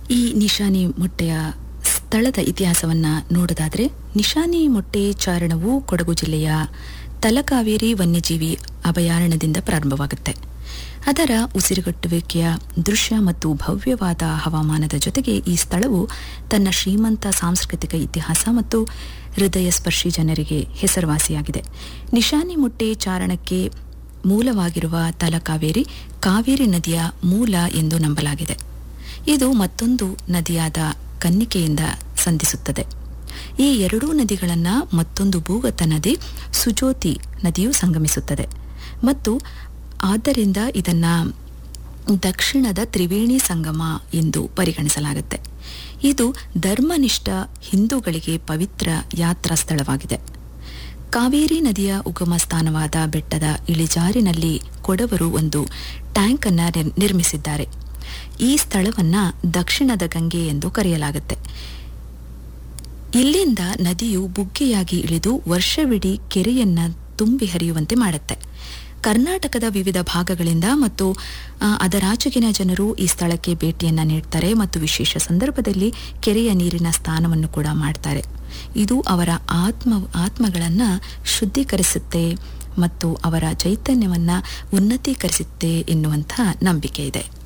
ಈ ನಿಶಾನಿ ಮೊಟ್ಟೆಯ ಸ್ಥಳದ ಇತಿಹಾಸವನ್ನ ನೋಡೋದಾದ್ರೆ ನಿಶಾನಿ ಮೊಟ್ಟೆ ಚಾರಣವು ಕೊಡಗು ಜಿಲ್ಲೆಯ ತಲಕಾವೇರಿ ವನ್ಯಜೀವಿ ಅಭಯಾರಣ್ಯದಿಂದ ಪ್ರಾರಂಭವಾಗುತ್ತೆ ಅದರ ಉಸಿರುಗಟ್ಟುವಿಕೆಯ ದೃಶ್ಯ ಮತ್ತು ಭವ್ಯವಾದ ಹವಾಮಾನದ ಜೊತೆಗೆ ಈ ಸ್ಥಳವು ತನ್ನ ಶ್ರೀಮಂತ ಸಾಂಸ್ಕೃತಿಕ ಇತಿಹಾಸ ಮತ್ತು ಹೃದಯ ಸ್ಪರ್ಶಿ ಜನರಿಗೆ ಹೆಸರುವಾಸಿಯಾಗಿದೆ ನಿಶಾನಿ ಮೊಟ್ಟೆ ಚಾರಣಕ್ಕೆ ಮೂಲವಾಗಿರುವ ತಲಕಾವೇರಿ ಕಾವೇರಿ ನದಿಯ ಮೂಲ ಎಂದು ನಂಬಲಾಗಿದೆ ಇದು ಮತ್ತೊಂದು ನದಿಯಾದ ಕನ್ನಿಕೆಯಿಂದ ಸಂಧಿಸುತ್ತದೆ ಈ ಎರಡೂ ನದಿಗಳನ್ನ ಮತ್ತೊಂದು ಭೂಗತ ನದಿ ಸುಜೋತಿ ನದಿಯು ಸಂಗಮಿಸುತ್ತದೆ ಮತ್ತು ಆದ್ದರಿಂದ ಇದನ್ನ ದಕ್ಷಿಣದ ತ್ರಿವೇಣಿ ಸಂಗಮ ಎಂದು ಪರಿಗಣಿಸಲಾಗುತ್ತೆ ಇದು ಧರ್ಮನಿಷ್ಠ ಹಿಂದೂಗಳಿಗೆ ಪವಿತ್ರ ಯಾತ್ರಾ ಸ್ಥಳವಾಗಿದೆ ಕಾವೇರಿ ನದಿಯ ಉಗಮ ಸ್ಥಾನವಾದ ಬೆಟ್ಟದ ಇಳಿಜಾರಿನಲ್ಲಿ ಕೊಡವರು ಒಂದು ಟ್ಯಾಂಕ್ ಅನ್ನ ನಿರ್- ನಿರ್ಮಿಸಿದ್ದಾರೆ ಈ ಸ್ಥಳವನ್ನ ದಕ್ಷಿಣದ ಗಂಗೆ ಎಂದು ಕರೆಯಲಾಗುತ್ತೆ ಇಲ್ಲಿಂದ ನದಿಯು ಬುಗ್ಗೆಯಾಗಿ ಇಳಿದು ವರ್ಷವಿಡೀ ಕೆರೆಯನ್ನ ತುಂಬಿ ಹರಿಯುವಂತೆ ಮಾಡುತ್ತೆ ಕರ್ನಾಟಕದ ವಿವಿಧ ಭಾಗಗಳಿಂದ ಮತ್ತು ಆ, ಅದರಾಚೆಗಿನ ಜನರು ಈ ಸ್ಥಳಕ್ಕೆ ಭೇಟಿಯನ್ನ ನೀಡ್ತಾರೆ ಮತ್ತು ವಿಶೇಷ ಸಂದರ್ಭದಲ್ಲಿ ಕೆರೆಯ ನೀರಿನ ಸ್ನಾನವನ್ನು ಕೂಡ ಮಾಡ್ತಾರೆ ಇದು ಅವರ ಆತ್ಮ ಆತ್ಮಗಳನ್ನ ಶುದ್ಧೀಕರಿಸುತ್ತೆ ಮತ್ತು ಅವರ ಚೈತನ್ಯವನ್ನ ಉನ್ನತೀಕರಿಸುತ್ತೆ ಎನ್ನುವಂಥ ನಂಬಿಕೆ ಇದೆ